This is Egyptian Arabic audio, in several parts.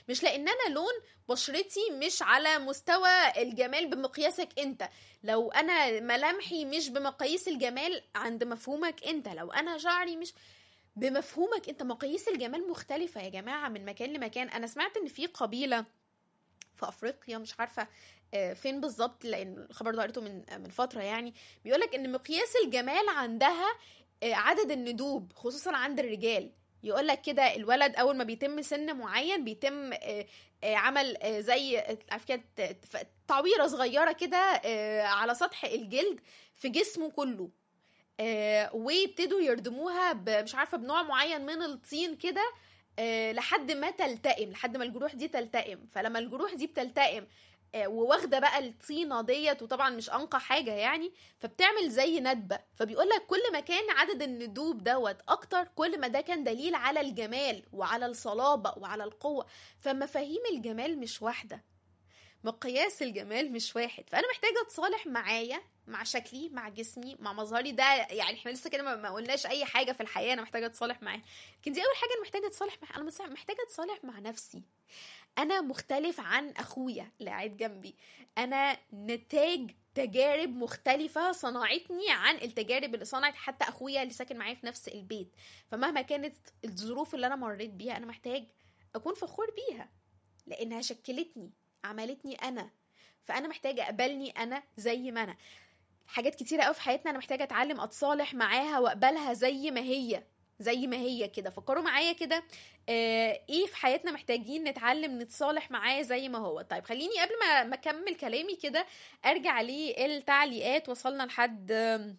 مش لان انا لون بشرتي مش على مستوى الجمال بمقياسك انت لو انا ملامحي مش بمقاييس الجمال عند مفهومك انت لو انا شعري مش بمفهومك انت مقاييس الجمال مختلفة يا جماعة من مكان لمكان انا سمعت ان في قبيلة في افريقيا مش عارفة آه، فين بالظبط لان الخبر ده قريته من من فترة يعني بيقولك ان مقياس الجمال عندها آه، عدد الندوب خصوصا عند الرجال يقول لك كده الولد اول ما بيتم سن معين بيتم آه، آه، عمل آه، زي آه، عارف كده ت- ف- تعويره صغيره كده آه، على سطح الجلد في جسمه كله آه، ويبتدوا يردموها ب- مش عارفه بنوع معين من الطين كده آه، لحد ما تلتئم لحد ما الجروح دي تلتئم فلما الجروح دي بتلتئم آه، وواخده بقى الطينه ديت وطبعا مش انقى حاجه يعني فبتعمل زي ندبه فبيقول لك كل ما كان عدد الندوب دوت اكتر كل ما ده كان دليل على الجمال وعلى الصلابه وعلى القوه فمفاهيم الجمال مش واحده مقياس الجمال مش واحد فانا محتاجه اتصالح معايا مع شكلي مع جسمي مع مظهري ده يعني احنا لسه كده ما- ما قلناش اي حاجه في الحياه انا محتاجه اتصالح معاها لكن دي اول حاجه انا محتاجه اتصالح مع انا مثلا محتاجه اتصالح مع نفسي انا مختلف عن اخويا اللي قاعد جنبي انا نتاج تجارب مختلفة صنعتني عن التجارب اللي صنعت حتى أخويا اللي ساكن معايا في نفس البيت فمهما كانت الظروف اللي أنا مريت بيها أنا محتاج أكون فخور بيها لأنها شكلتني عملتني أنا فأنا محتاجة أقبلني أنا زي ما أنا حاجات كتيرة قوي في حياتنا أنا محتاجة أتعلم أتصالح معاها وأقبلها زي ما هي زي ما هي كده فكروا معايا كده آه ايه في حياتنا محتاجين نتعلم نتصالح معاه زي ما هو طيب خليني قبل ما ما اكمل كلامي كده ارجع للتعليقات وصلنا لحد آم،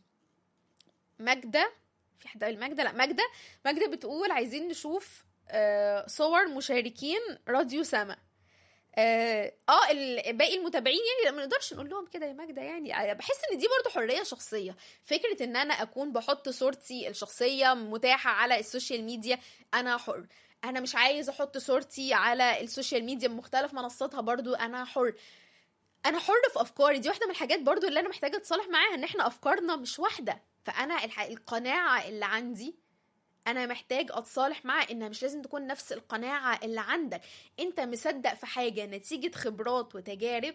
ماجدة في حد قال ماجدة لا ماجدة ماجدة بتقول عايزين نشوف آه صور مشاركين راديو سما اه آه، ال- باقي المتابعين يعني ما نقدرش نقول لهم كده يا ماجدة يعني بحس ان دي برضو حرية شخصية فكرة ان انا اكون بحط صورتي الشخصية متاحة على السوشيال ميديا انا حر انا مش عايز احط صورتي على السوشيال ميديا بمختلف منصاتها برضو انا حر انا حر في افكاري دي واحده من الحاجات برضو اللي انا محتاجه اتصالح معاها ان احنا افكارنا مش واحده فانا الح... القناعه اللي عندي انا محتاج اتصالح معاها انها مش لازم تكون نفس القناعه اللي عندك انت مصدق في حاجه نتيجه خبرات وتجارب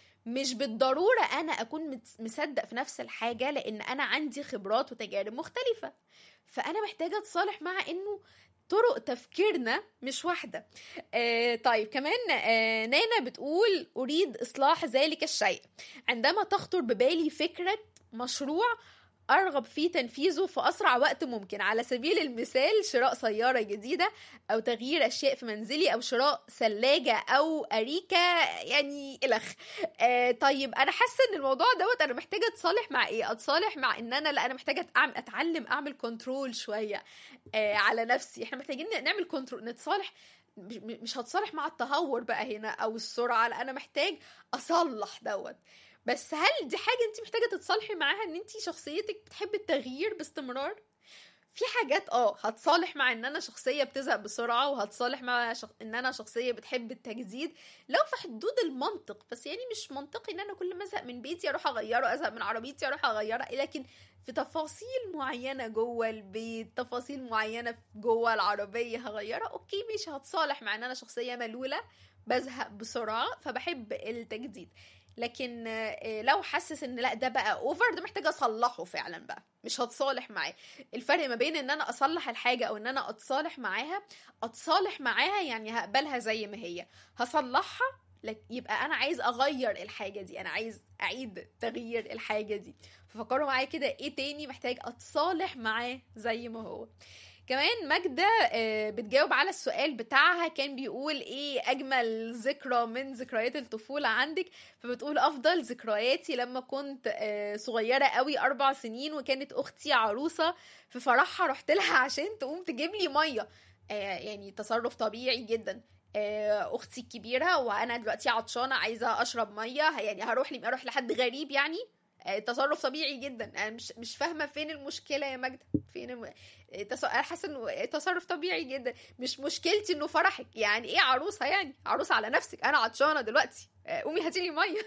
مش بالضروره انا اكون مت- مصدق في نفس الحاجه لان انا عندي خبرات وتجارب مختلفه فانا محتاجه اتصالح مع انه طرق تفكيرنا مش واحده آه طيب كمان آه نانا بتقول اريد اصلاح ذلك الشيء عندما تخطر ببالي فكره مشروع ارغب في تنفيذه في اسرع وقت ممكن على سبيل المثال شراء سياره جديده او تغيير اشياء في منزلي او شراء ثلاجه او اريكه يعني الخ آه طيب انا حاسه ان الموضوع دوت انا محتاجه اتصالح مع ايه اتصالح مع ان انا لا انا محتاجه أعمل اتعلم اعمل كنترول شويه آه على نفسي احنا محتاجين نعمل كنترول نتصالح مش- مش هتصالح مع التهور بقى هنا او السرعه لا انا محتاج اصلح دوت بس هل دي حاجه انت محتاجه تتصالحي معاها ان انت شخصيتك بتحب التغيير باستمرار في حاجات اه هتصالح مع ان انا شخصيه بتزهق بسرعه وهتصالح مع شخ... ان انا شخصيه بتحب التجديد لو في حدود المنطق بس يعني مش منطقي ان انا كل ما ازهق من بيتي اروح اغيره ازهق من عربيتي اروح اغيرها لكن في تفاصيل معينه جوه البيت تفاصيل معينه جوه العربيه هغيرها اوكي مش هتصالح مع ان انا شخصيه ملوله بزهق بسرعه فبحب التجديد لكن آه، لو حاسس ان لا ده بقى اوفر ده محتاجه اصلحه فعلا بقى مش هتصالح معاه الفرق ما بين ان انا اصلح الحاجه او ان انا اتصالح معاها اتصالح معاها يعني هقبلها زي ما هي هصلحها لك يبقى انا عايز اغير الحاجه دي انا عايز اعيد تغيير الحاجه دي ففكروا معايا كده ايه تاني محتاج اتصالح معاه زي ما هو كمان ماجدة آه، بتجاوب على السؤال بتاعها كان بيقول ايه اجمل ذكرى من ذكريات الطفولة عندك فبتقول افضل ذكرياتي لما كنت آه، صغيرة قوي اربع سنين وكانت اختي عروسة في فرحها رحت لها عشان تقوم تجيب لي مية آه، يعني تصرف طبيعي جدا آه، اختي الكبيرة وانا دلوقتي عطشانة عايزة اشرب مية يعني هروح لي اروح لحد غريب يعني آه، تصرف طبيعي جدا انا مش مش فاهمه فين المشكله يا ماجده فين الم... آه، تص... انا حاسه انه تصرف طبيعي جدا مش مشكلتي انه فرحك يعني ايه عروسه يعني عروسه على نفسك انا عطشانه دلوقتي آه، قومي هاتي لي ميه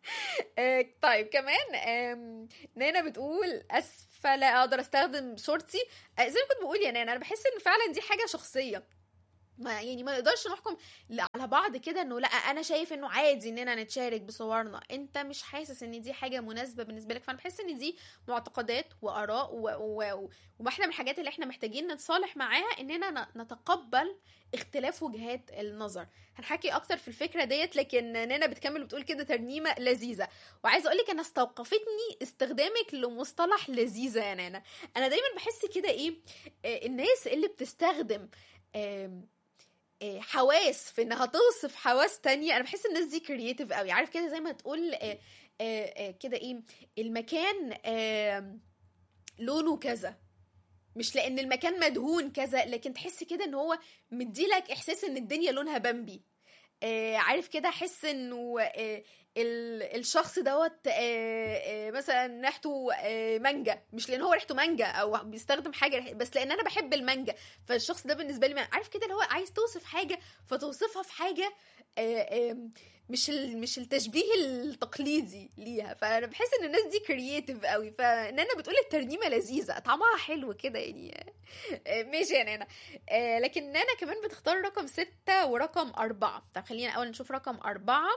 آه، طيب كمان آم، نانا بتقول اسفه لا اقدر استخدم صورتي آه، زي ما كنت بقول يا نانا انا بحس ان فعلا دي حاجه شخصيه ما يعني ما نقدرش نحكم ل- على بعض كده انه لا انا شايف انه عادي اننا نتشارك بصورنا انت مش حاسس ان دي حاجه مناسبه بالنسبه لك فانا بحس ان دي معتقدات واراء و- و- و- وواحده من الحاجات اللي احنا محتاجين نتصالح معاها اننا ن- نتقبل اختلاف وجهات النظر هنحكي اكتر في الفكره ديت لكن نانا بتكمل بتقول كده ترنيمه لذيذه وعايزه اقول لك انا استوقفتني استخدامك لمصطلح لذيذه يا نانا انا دايما بحس كده ايه آه، الناس اللي بتستخدم آم، آه، حواس في انها توصف حواس تانية انا بحس الناس دي كرييتيف قوي عارف كده زي ما تقول آه، آه، آه، كده ايه المكان آم، لونه كذا مش لان المكان مدهون كذا لكن تحس كده ان هو مديلك احساس ان الدنيا لونها بامبي آه عارف كده احس انه آه ال- الشخص دوت آه آه مثلا ريحته آه مانجا مش لان هو ريحته مانجا او بيستخدم حاجه بس لان انا بحب المانجا فالشخص ده بالنسبه لي عارف كده اللي هو عايز توصف حاجه فتوصفها في حاجه آه آه مش ال- مش التشبيه التقليدي ليها فانا بحس ان الناس دي كرييتيف قوي فنانا بتقول الترنيمه لذيذه طعمها حلو كده يعني آه، ماشي يا نانا آه، لكن نانا كمان بتختار رقم ستة ورقم أربعة طب خلينا أول نشوف رقم أربعة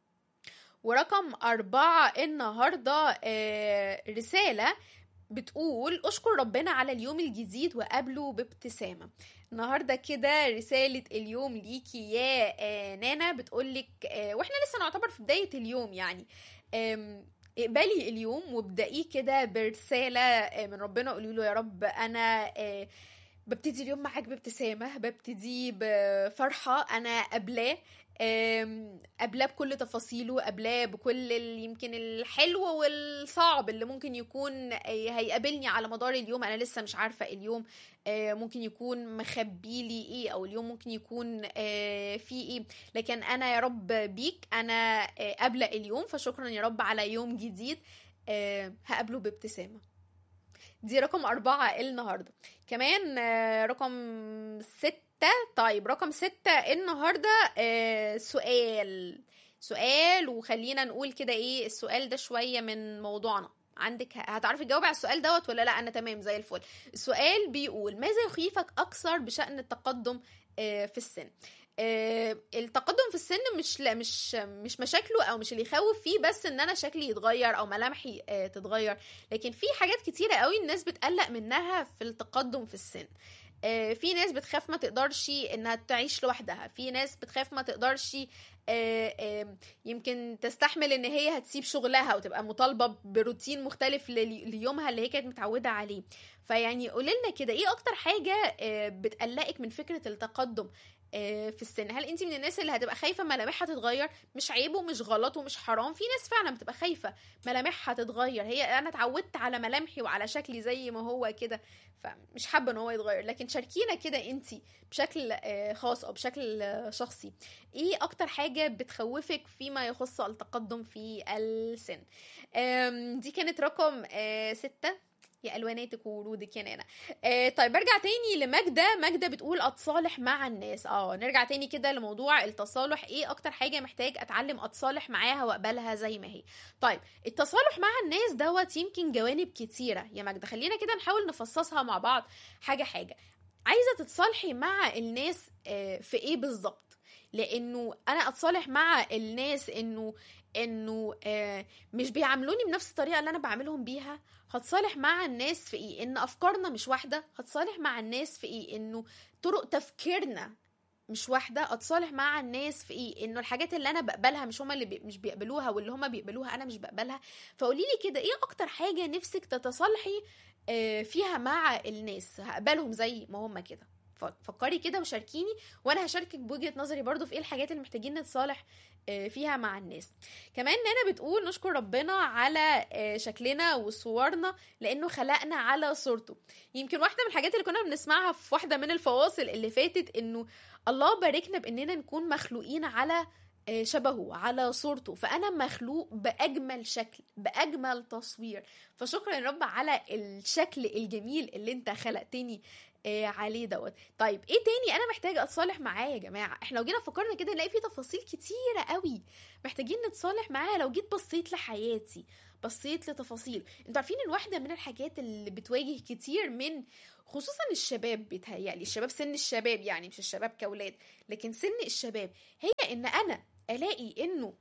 ورقم أربعة النهاردة آه، رسالة بتقول أشكر ربنا على اليوم الجديد وقابله بابتسامة النهاردة كده رسالة اليوم ليكي يا آه، نانا بتقولك آه، واحنا لسه نعتبر في بداية اليوم يعني آم، اقبلي اليوم وابدأيه كده برسالة آه، من ربنا قولي له يا رب أنا آه، ببتدي اليوم معاك بابتسامة ببتدي بفرحة أنا قبلاه آم، قبلاه بكل تفاصيله قبلاه بكل ال- يمكن الحلو والصعب اللي ممكن يكون آه، هيقابلني على مدار اليوم انا لسه مش عارفه اليوم آه، ممكن يكون مخبي لي ايه او اليوم ممكن يكون آه، فيه ايه لكن انا يا رب بيك انا آه، قابله اليوم فشكرا يا رب على يوم جديد آه، هقابله بابتسامه دي رقم أربعة النهاردة كمان آه، رقم ستة طيب رقم ستة النهاردة آه، سؤال سؤال وخلينا نقول كده ايه السؤال ده شوية من موضوعنا عندك هتعرفي تجاوبي على السؤال دوت ولا لا انا تمام زي الفل السؤال بيقول ماذا يخيفك اكثر بشأن التقدم آه، في السن آه، التقدم في السن مش لا مش مش مشاكله او مش اللي يخوف فيه بس ان انا شكلي يتغير او ملامحي آه، تتغير لكن في حاجات كتيرة قوي الناس بتقلق منها في التقدم في السن آه، في ناس بتخاف ما تقدرش انها تعيش لوحدها في ناس بتخاف ما تقدرش آه، آه، يمكن تستحمل ان هي هتسيب شغلها وتبقى مطالبة بروتين مختلف للي- ليومها اللي هي كانت متعودة عليه فيعني قوليلنا كده ايه اكتر حاجة آه، بتقلقك من فكرة التقدم آه، في السن هل انت من الناس اللي هتبقى خايفة ملامحها تتغير مش عيب ومش غلط ومش حرام في ناس فعلا بتبقى خايفة ملامحها تتغير هي انا اتعودت على ملامحي وعلى شكلي زي ما هو كده فمش حابه ان هو يتغير لكن شاركينا كده انت بشكل آه، خاص او بشكل آه، شخصي ايه اكتر حاجه بتخوفك فيما يخص التقدم في السن آم، دي كانت رقم آه، ستة يا الواناتك وورودك يا نانا آه طيب برجع تاني لماجدة ماجدة بتقول اتصالح مع الناس اه نرجع تاني كده لموضوع التصالح ايه اكتر حاجة محتاج اتعلم اتصالح معاها واقبلها زي ما هي طيب التصالح مع الناس دوت يمكن جوانب كتيرة يا ماجدة خلينا كده نحاول نفصصها مع بعض حاجة حاجة عايزة تتصالحي مع الناس آه، في ايه بالظبط لانه انا اتصالح مع الناس انه انه آه، مش بيعاملوني بنفس الطريقه اللي انا بعاملهم بيها هتصالح مع الناس في ايه ان افكارنا مش واحده هتصالح مع الناس في ايه انه طرق تفكيرنا مش واحده اتصالح مع الناس في ايه انه الحاجات اللي انا بقبلها مش هما اللي بي مش بيقبلوها واللي هما بيقبلوها انا مش بقبلها فقولي لي كده ايه اكتر حاجه نفسك تتصالحي آه، فيها مع الناس هقبلهم زي ما هما كده ف- فكري كده وشاركيني وانا هشاركك بوجهه نظري برضو في ايه الحاجات اللي محتاجين نتصالح آه، فيها مع الناس كمان نانا بتقول نشكر ربنا على آه، شكلنا وصورنا لانه خلقنا على صورته يمكن واحده من الحاجات اللي كنا بنسمعها في واحده من الفواصل اللي فاتت انه الله باركنا باننا نكون مخلوقين على آه، شبهه على صورته فانا مخلوق باجمل شكل باجمل تصوير فشكرا يا رب على الشكل الجميل اللي انت خلقتني آه عليه دوت طيب ايه تاني انا محتاجه اتصالح معاه يا جماعه احنا لو جينا فكرنا كده نلاقي في تفاصيل كتيره قوي محتاجين نتصالح معاها لو جيت بصيت لحياتي بصيت لتفاصيل انتوا عارفين ان واحده من الحاجات اللي بتواجه كتير من خصوصا الشباب بيتهيألي الشباب سن الشباب يعني مش الشباب كاولاد لكن سن الشباب هي ان انا الاقي انه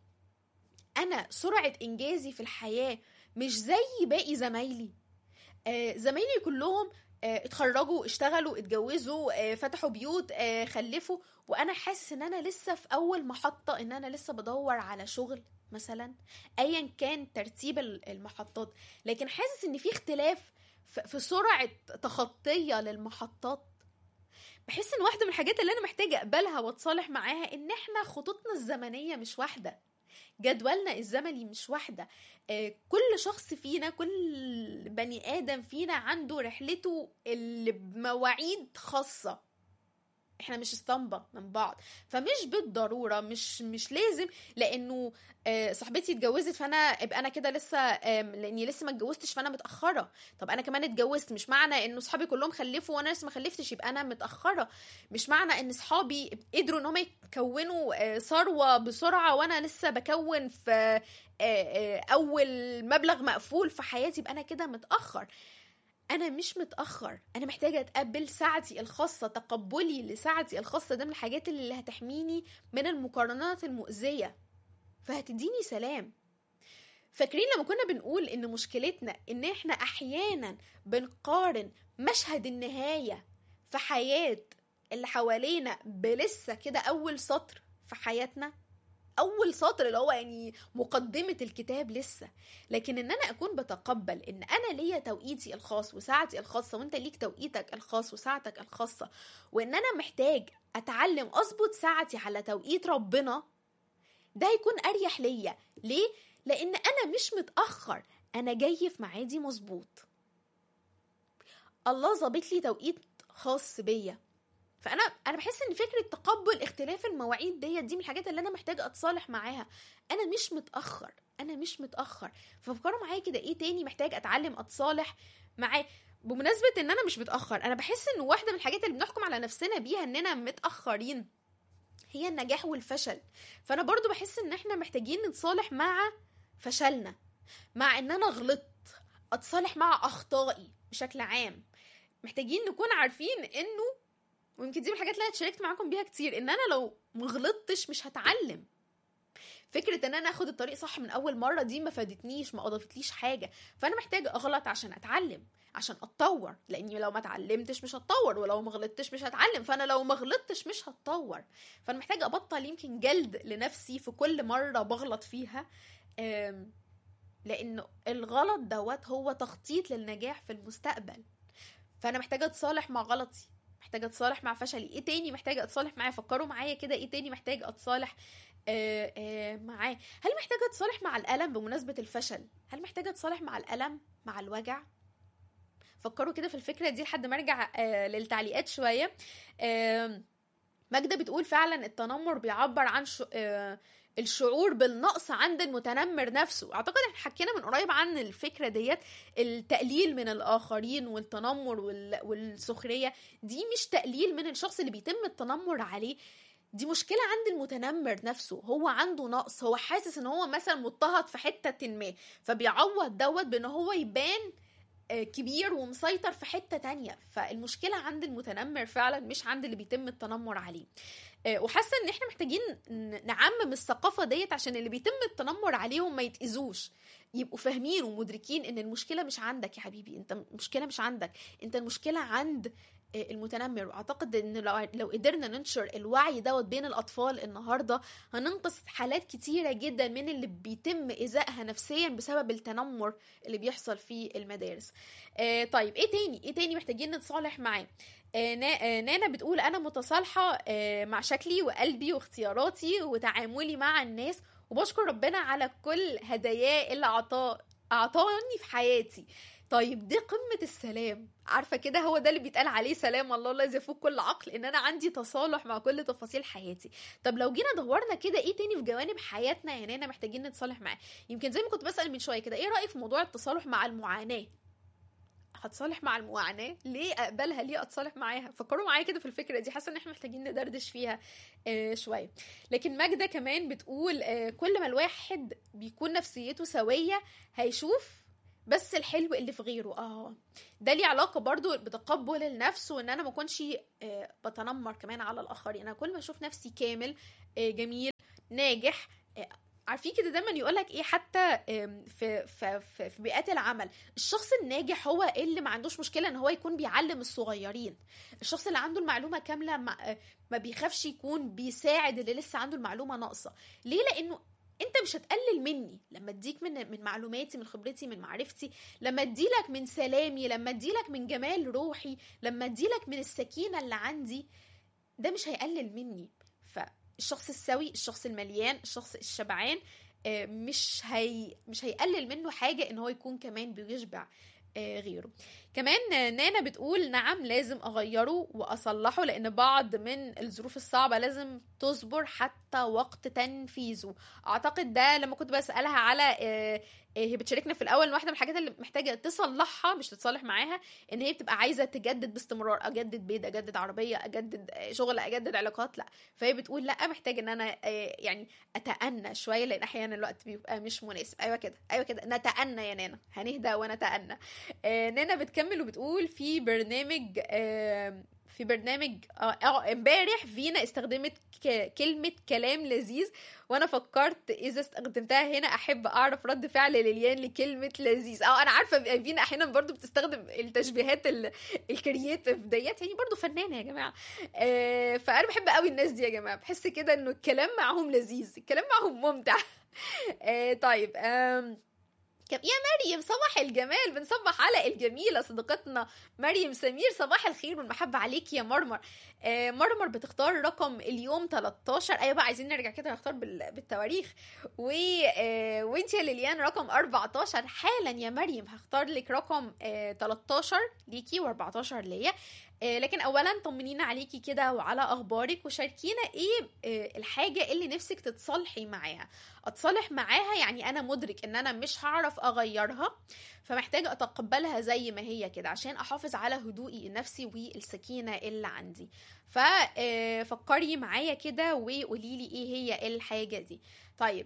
انا سرعه انجازي في الحياه مش زي باقي زمايلي آه زمايلي كلهم آه اتخرجوا اشتغلوا اتجوزوا آه فتحوا بيوت آه خلفوا وانا حاسس ان انا لسه في اول محطه ان انا لسه بدور على شغل مثلا ايا كان ترتيب المحطات لكن حاسس ان في اختلاف في سرعه تخطيه للمحطات بحس ان واحده من الحاجات اللي انا محتاجه اقبلها واتصالح معاها ان احنا خطوطنا الزمنيه مش واحده جدولنا الزمني مش واحدة كل شخص فينا كل بني آدم فينا عنده رحلته اللي بمواعيد خاصة احنا مش اسطمبة من بعض فمش بالضرورة مش مش لازم لانه صاحبتي اتجوزت فانا ابقى انا كده لسه لاني لسه ما اتجوزتش فانا متاخره طب انا كمان اتجوزت مش معنى انه صحابي كلهم خلفوا وانا لسه ما خلفتش يبقى انا متاخره مش معنى ان صحابي قدروا ان هم يكونوا ثروه بسرعه وانا لسه بكون في اول مبلغ مقفول في حياتي يبقى انا كده متاخر انا مش متاخر انا محتاجه اتقبل ساعتي الخاصه تقبلي لساعتي الخاصه ده من الحاجات اللي هتحميني من المقارنات المؤذيه فهتديني سلام فاكرين لما كنا بنقول ان مشكلتنا ان احنا احيانا بنقارن مشهد النهايه في حياه اللي حوالينا بلسه كده اول سطر في حياتنا اول سطر اللي هو يعني مقدمه الكتاب لسه لكن ان انا اكون بتقبل ان انا ليا توقيتي الخاص وساعتي الخاصه وانت ليك توقيتك الخاص وساعتك الخاصه وان انا محتاج اتعلم اظبط ساعتي على توقيت ربنا ده هيكون اريح ليا ليه لان انا مش متاخر انا جاي في ميعادي مظبوط الله ظابط لي توقيت خاص بيا فانا انا بحس ان فكره تقبل اختلاف المواعيد ديت دي من الحاجات اللي انا محتاجه اتصالح معاها انا مش متاخر انا مش متاخر ففكروا معايا كده ايه تاني محتاج اتعلم اتصالح معاه بمناسبه ان انا مش متاخر انا بحس ان واحده من الحاجات اللي بنحكم على نفسنا بيها اننا متاخرين هي النجاح والفشل فانا برضو بحس ان احنا محتاجين نتصالح مع فشلنا مع ان انا غلطت اتصالح مع اخطائي بشكل عام محتاجين نكون عارفين انه ويمكن دي من الحاجات اللي انا اتشاركت معاكم بيها كتير ان انا لو مغلطتش مش هتعلم فكره ان انا اخد الطريق صح من اول مره دي ما فادتنيش ما اضافتليش حاجه فانا محتاجه اغلط عشان اتعلم عشان اتطور لاني لو ما اتعلمتش مش هتطور ولو ما غلطتش مش هتعلم فانا لو ما غلطتش مش هتطور فانا محتاجه ابطل يمكن جلد لنفسي في كل مره بغلط فيها لان الغلط دوت هو تخطيط للنجاح في المستقبل فانا محتاجه اتصالح مع غلطي محتاجه اتصالح مع فشلي ايه تاني محتاجه اتصالح معاه فكروا معايا كده ايه تاني محتاجه اتصالح آه آه معاه هل محتاجه اتصالح مع الالم بمناسبه الفشل هل محتاجه اتصالح مع الالم مع الوجع فكروا كده في الفكره دي لحد ما ارجع آه للتعليقات شويه آه ماجده بتقول فعلا التنمر بيعبر عن شو آه الشعور بالنقص عند المتنمر نفسه اعتقد احنا حكينا من قريب عن الفكره ديت التقليل من الاخرين والتنمر والسخريه دي مش تقليل من الشخص اللي بيتم التنمر عليه دي مشكلة عند المتنمر نفسه هو عنده نقص هو حاسس ان هو مثلا مضطهد في حتة ما فبيعوض دوت بان هو يبان كبير ومسيطر في حتة تانية فالمشكلة عند المتنمر فعلا مش عند اللي بيتم التنمر عليه وحاسه ان احنا محتاجين نعمم الثقافه ديت عشان اللي بيتم التنمر عليهم ما يتاذوش يبقوا فاهمين ومدركين ان المشكله مش عندك يا حبيبي انت المشكله مش عندك انت المشكله عند المتنمر واعتقد ان لو لو قدرنا ننشر الوعي دوت بين الاطفال النهارده هننقذ حالات كتيره جدا من اللي بيتم ايذائها نفسيا بسبب التنمر اللي بيحصل في المدارس آه طيب ايه تاني ايه تاني محتاجين نتصالح معاه آه نانا بتقول انا متصالحه آه مع شكلي وقلبي واختياراتي وتعاملي مع الناس وبشكر ربنا على كل هداياه اللي عطاه اعطاني في حياتي طيب دي قمة السلام عارفة كده هو ده اللي بيتقال عليه سلام الله الذي يفوق كل عقل ان انا عندي تصالح مع كل تفاصيل حياتي طب لو جينا دورنا كده ايه تاني في جوانب حياتنا يعني انا محتاجين نتصالح معاه يمكن زي ما كنت بسأل من شوية كده ايه رأيك في موضوع التصالح مع المعاناة هتصالح مع المعاناه ليه اقبلها ليه اتصالح معاها فكروا معايا كده في الفكره دي حاسه ان احنا محتاجين ندردش فيها آه شويه لكن ماجده كمان بتقول آه كل ما الواحد بيكون نفسيته سويه هيشوف بس الحلو اللي في غيره اه ده ليه علاقه برضو بتقبل النفس وان انا ما اكونش آه بتنمر كمان على الاخرين انا كل ما اشوف نفسي كامل آه جميل ناجح آه عارفين كده دايما يقول لك ايه حتى في في في, في بيئات العمل الشخص الناجح هو اللي ما عندوش مشكله ان هو يكون بيعلم الصغيرين الشخص اللي عنده المعلومه كامله ما, ما بيخافش يكون بيساعد اللي لسه عنده المعلومه ناقصه ليه لانه انت مش هتقلل مني لما اديك من من معلوماتي من خبرتي من معرفتي لما اديلك من سلامي لما اديلك من جمال روحي لما اديلك من السكينه اللي عندي ده مش هيقلل مني ف الشخص السوي الشخص المليان الشخص الشبعان مش هي مش هيقلل منه حاجه ان هو يكون كمان بيشبع غيره كمان نانا بتقول نعم لازم اغيره واصلحه لان بعض من الظروف الصعبه لازم تصبر حتى وقت تنفيذه اعتقد ده لما كنت بسالها على هي بتشاركنا في الاول ان واحده من الحاجات اللي محتاجه تصلحها مش تتصالح معاها ان هي بتبقى عايزه تجدد باستمرار اجدد بيت اجدد عربيه اجدد شغل اجدد علاقات لا فهي بتقول لا محتاجه ان انا يعني اتأنى شويه لان احيانا الوقت بيبقى مش مناسب ايوه كده ايوه كده نتأنى يا نانا هنهدى ونتأنى نانا بتكمل وبتقول في برنامج في برنامج اه امبارح فينا استخدمت كلمة كلام لذيذ وانا فكرت اذا استخدمتها هنا احب اعرف رد فعل ليليان لكلمة لذيذ اه انا عارفة فينا احيانا برضو بتستخدم التشبيهات الكرييتيف ديت يعني برضو فنانة يا جماعة آه فانا بحب قوي الناس دي يا جماعة بحس كده انه الكلام معهم لذيذ الكلام معهم ممتع آه طيب آه يا مريم صباح الجمال بنصبح على الجميله صديقتنا مريم سمير صباح الخير والمحبه عليك يا مرمر آه مرمر بتختار رقم اليوم 13 ايوه بقى عايزين نرجع كده نختار بالتواريخ و آه وانت يا ليليان رقم 14 حالا يا مريم هختار لك رقم آه 13 ليكي و14 ليا لكن اولا طمنينا عليكي كده وعلى اخبارك وشاركينا ايه الحاجه اللي نفسك تتصالحي معاها اتصالح معاها يعني انا مدرك ان انا مش هعرف اغيرها فمحتاجه اتقبلها زي ما هي كده عشان احافظ على هدوئي النفسي والسكينه اللي عندي ففكري معايا كده وقولي لي ايه هي الحاجه دي طيب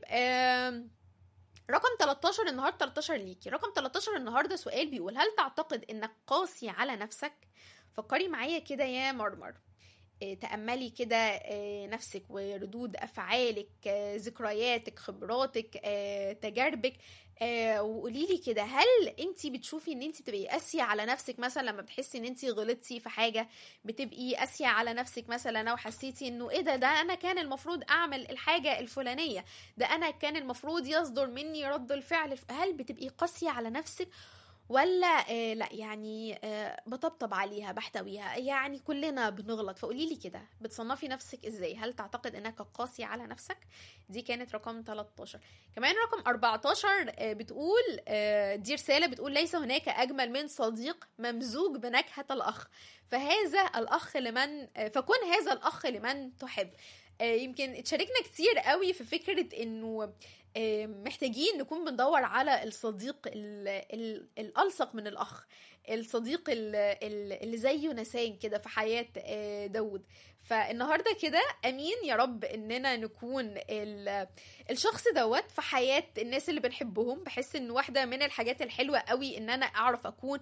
رقم 13 النهارده 13 ليكي رقم 13 النهارده سؤال بيقول هل تعتقد انك قاسي على نفسك فكري معايا كده يا مرمر تأملي كده نفسك وردود أفعالك ذكرياتك خبراتك تجاربك وقولي لي كده هل انت بتشوفي ان انت بتبقي قاسيه على نفسك مثلا لما بتحسي ان انت غلطتي في حاجه بتبقي قاسيه على نفسك مثلا لو حسيتي انه ايه ده ده انا كان المفروض اعمل الحاجه الفلانيه ده انا كان المفروض يصدر مني رد الفعل هل بتبقي قاسيه على نفسك ولا آه لا يعني آه بطبطب عليها بحتويها يعني كلنا بنغلط فقولي لي كده بتصنفي نفسك ازاي هل تعتقد انك قاسي على نفسك دي كانت رقم 13 كمان رقم 14 آه بتقول آه دي رسالة بتقول ليس هناك أجمل من صديق ممزوج بنكهة الأخ فهذا الأخ لمن آه فكن هذا الأخ لمن تحب آه يمكن اتشاركنا كتير قوي في فكرة انه محتاجين نكون بندور على الصديق ال ال الألصق من الأخ الصديق اللي زيه نسان كده في حياة داود فالنهارده كده امين يا رب اننا نكون الشخص دوت في حياه الناس اللي بنحبهم بحس ان واحده من الحاجات الحلوه قوي ان انا اعرف اكون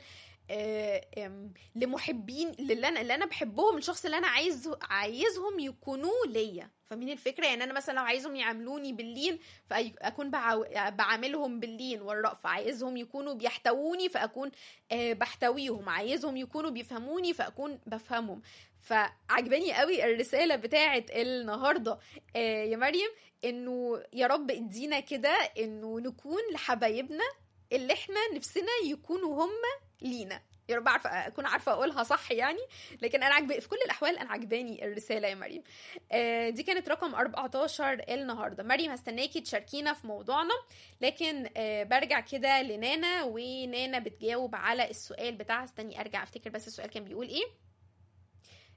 لمحبين اللي انا اللي انا بحبهم الشخص اللي انا عايز عايزهم يكونوا ليا فاهمين الفكره يعني انا مثلا لو عايزهم يعاملوني باللين فاكون بعاملهم باللين والرأفة عايزهم يكونوا بيحتووني فاكون بحتويهم عايزهم يكونوا بيفهموني فاكون بفهمهم فعجباني قوي الرساله بتاعه النهارده يا مريم انه يا رب ادينا كده انه نكون لحبايبنا اللي احنا نفسنا يكونوا هم لينا يا رب عارفه اكون عارفه اقولها صح يعني لكن انا عجب في كل الاحوال انا عجباني الرساله يا مريم آه دي كانت رقم 14 النهارده مريم هستناكي تشاركينا في موضوعنا لكن آه برجع كده لنانا ونانا بتجاوب على السؤال بتاعها استني ارجع افتكر بس السؤال كان بيقول ايه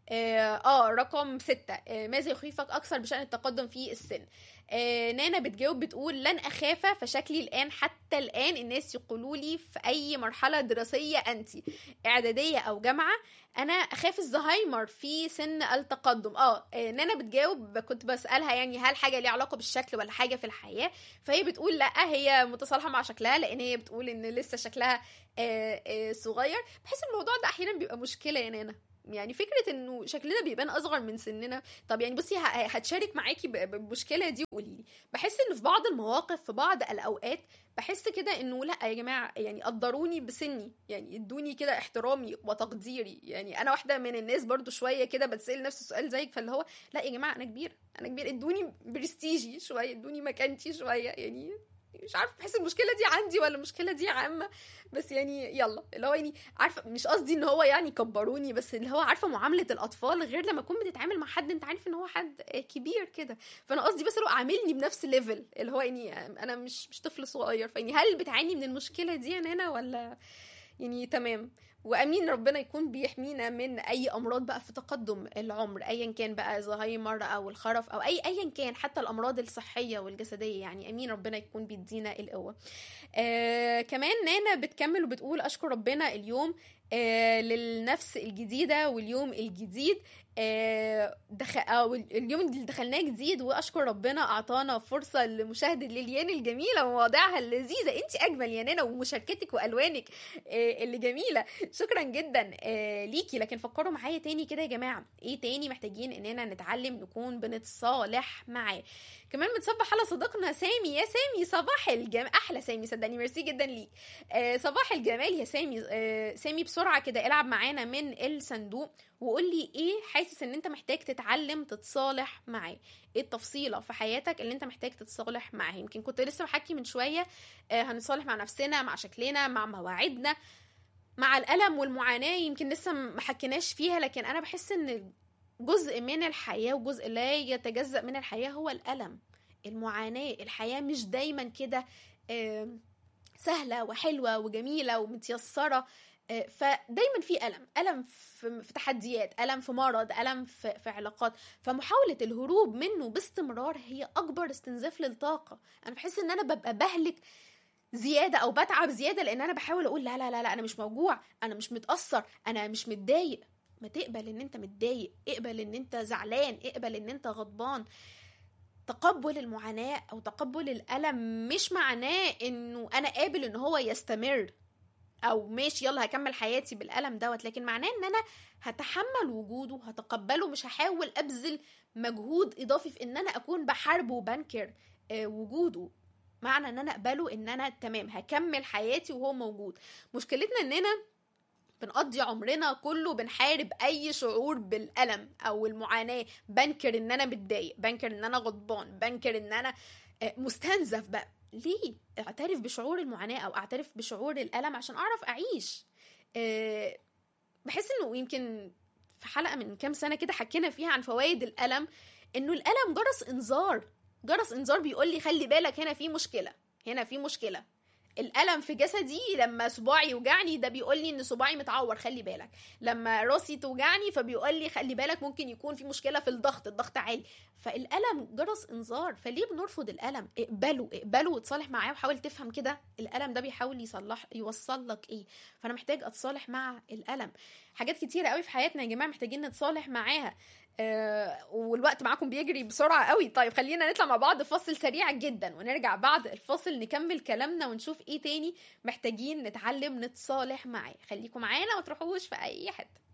اه آه، رقم ستة آه ماذا يخيفك اكثر بشان التقدم في السن آه نانا بتجاوب بتقول لن اخاف فشكلي الان حتى الان الناس يقولوا لي في اي مرحله دراسيه انت اعداديه او جامعه انا اخاف الزهايمر في سن التقدم اه آه، نانا بتجاوب كنت بسالها يعني هل حاجه ليها علاقه بالشكل ولا حاجه في الحياه فهي بتقول لا هي متصالحه مع شكلها لان هي بتقول ان لسه شكلها آه، آه، صغير بحس الموضوع ده احيانا بيبقى مشكله يا نانا يعني فكره انه شكلنا بيبان اصغر من سننا طب يعني بصي ه- هتشارك معاكي ب- بالمشكله دي وقولي لي بحس ان في بعض المواقف في بعض الاوقات بحس كده انه لا يا جماعه يعني قدروني بسني يعني ادوني كده احترامي وتقديري يعني انا واحده من الناس برضو شويه كده بتسال نفس السؤال زيك فاللي هو لا يا جماعه انا كبيره انا كبيره ادوني برستيجي شويه ادوني مكانتي شويه يعني مش عارفه بحس المشكله دي عندي ولا المشكله دي عامه بس يعني يلا اللي هو يعني عارفه مش قصدي ان هو يعني كبروني بس اللي هو عارفه معامله الاطفال غير لما تكون بتتعامل مع حد انت عارف ان هو حد كبير كده فانا قصدي بس لو عاملني بنفس الليفل اللي هو يعني انا مش مش طفل صغير فيعني هل بتعاني من المشكله دي يا نانا ولا يعني تمام وامين ربنا يكون بيحمينا من اي امراض بقى في تقدم العمر ايا كان بقى زهايمر او الخرف او اي ايا كان حتى الامراض الصحيه والجسديه يعني امين ربنا يكون بيدينا القوه آه كمان نانا بتكمل وبتقول اشكر ربنا اليوم آه للنفس الجديده واليوم الجديد آه دخل أو اليوم اللي دخلناه جديد واشكر ربنا اعطانا فرصه لمشاهده ليليان الجميله ومواضيعها اللذيذه انت اجمل يا نانا ومشاركتك والوانك آه اللي جميله شكرا جدا آه ليكي لكن فكروا معايا تاني كده يا جماعه ايه تاني محتاجين اننا نتعلم نكون بنتصالح معاه كمان بتصبح على صديقنا سامي يا سامي صباح الجمال احلى سامي صدقني ميرسي جدا ليك آه صباح الجمال يا سامي آه سامي بسرعه كده العب معانا من الصندوق وقول لي ايه حاسس ان انت محتاج تتعلم تتصالح معاه ايه التفصيله في حياتك اللي انت محتاج تتصالح معاه يمكن كنت لسه بحكي من شويه آه هنتصالح مع نفسنا مع شكلنا مع مواعيدنا مع الالم والمعاناه يمكن لسه ما حكيناش فيها لكن انا بحس ان جزء من الحياه وجزء لا يتجزا من الحياه هو الالم المعاناه الحياه مش دايما كده آه سهله وحلوه وجميله ومتيسره فدايما في الم الم في, في تحديات الم في مرض الم في, في علاقات فمحاوله الهروب منه باستمرار هي اكبر استنزاف للطاقه انا بحس ان انا ببقى بهلك زياده او بتعب زياده لان انا بحاول اقول لا لا لا, لا انا مش موجوع انا مش متاثر انا مش متضايق ما تقبل ان انت متضايق اقبل ان انت زعلان اقبل ان انت غضبان تقبل المعاناة أو تقبل الألم مش معناه إنه أنا قابل إن هو يستمر او ماشي يلا هكمل حياتي بالالم دوت لكن معناه ان انا هتحمل وجوده هتقبله مش هحاول ابذل مجهود اضافي في ان انا اكون بحاربه وبنكر آه وجوده معنى ان انا اقبله ان انا تمام هكمل حياتي وهو موجود مشكلتنا اننا بنقضي عمرنا كله بنحارب اي شعور بالالم او المعاناه بنكر ان انا متضايق بنكر ان انا غضبان بنكر ان انا مستنزف بقى ليه اعترف بشعور المعاناه او اعترف بشعور الالم عشان اعرف اعيش أه بحس انه يمكن في حلقه من كام سنه كده حكينا فيها عن فوائد الالم انه الالم جرس انذار جرس انذار بيقول لي خلي بالك هنا في مشكله هنا في مشكله الالم في جسدي لما صباعي يوجعني ده بيقول لي ان صباعي متعور خلي بالك لما راسي توجعني فبيقول لي خلي بالك ممكن يكون في مشكله في الضغط الضغط عالي فالالم جرس انذار فليه بنرفض الالم اقبله اقبله وتصالح معاه وحاول تفهم كده الالم ده بيحاول يصلح يوصل لك ايه فانا محتاج اتصالح مع الالم حاجات كتيره قوي في حياتنا يا جماعه محتاجين نتصالح معاها آه والوقت معاكم بيجري بسرعة قوي طيب خلينا نطلع مع بعض فاصل سريع جدا ونرجع بعد الفاصل نكمل كلامنا ونشوف ايه تاني محتاجين نتعلم نتصالح معاه خليكم معانا ما تروحوش في اي حته